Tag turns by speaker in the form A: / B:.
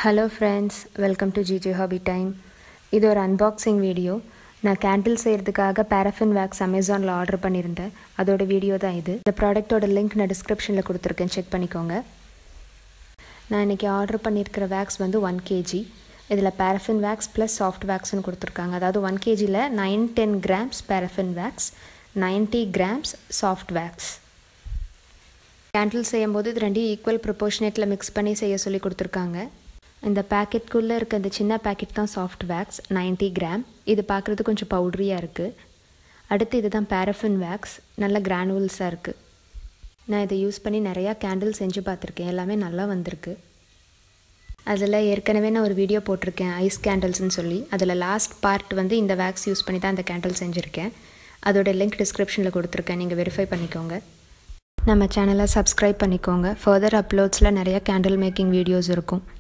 A: hello friends welcome to GG hobby time இது ஒரு unboxing video நான் கேண்டில் செய்கிறதுக்காக பேரஃபின் வேக்ஸ் அமேசானில் ஆர்டர் பண்ணியிருந்தேன் அதோட வீடியோ தான் இது இந்த ப்ராடக்ட்டோட லிங்க் நான் டிஸ்கிரிப்ஷனில் கொடுத்துருக்கேன் செக் பண்ணிக்கோங்க நான் இன்றைக்கி ஆர்டர் பண்ணியிருக்கிற வேக்ஸ் வந்து ஒன் கேஜி இதில் பேரஃபின் வேக்ஸ் ப்ளஸ் சாஃப்ட் வேக்ஸ்னு கொடுத்துருக்காங்க அதாவது ஒன் கேஜியில் nine ten grams paraffin wax ninety grams soft wax candle செய்யும்போது இது ரெண்டையும் ஈக்குவல் ப்ரொபோர்ஷனேட்டில் மிக்ஸ் பண்ணி செய்ய சொல்லி கொடுத்துருக்காங்க இந்த பேக்கெட்குள்ளே இருக்க இந்த சின்ன பேக்கெட் தான் சாஃப்ட் வேக்ஸ் நைன்ட்டி கிராம் இது பார்க்குறது கொஞ்சம் பவுட்ரியாக இருக்குது அடுத்து இது தான் பேரஃபின் வேக்ஸ் நல்ல கிரானுவல்ஸாக இருக்குது நான் இதை யூஸ் பண்ணி நிறையா கேண்டில் செஞ்சு பார்த்துருக்கேன் எல்லாமே நல்லா வந்திருக்கு அதில் ஏற்கனவே நான் ஒரு வீடியோ போட்டிருக்கேன் ஐஸ் கேண்டில்ஸ்னு சொல்லி அதில் லாஸ்ட் பார்ட் வந்து இந்த வேக்ஸ் யூஸ் பண்ணி தான் அந்த கேண்டில் செஞ்சுருக்கேன் அதோட லிங்க் டிஸ்கிரிப்ஷனில் கொடுத்துருக்கேன் நீங்கள் வெரிஃபை பண்ணிக்கோங்க நம்ம சேனலை சப்ஸ்கிரைப் பண்ணிக்கோங்க ஃபர்தர் அப்லோட்ஸில் நிறைய கேண்டில் மேக்கிங் வீடியோஸ் இருக்கும்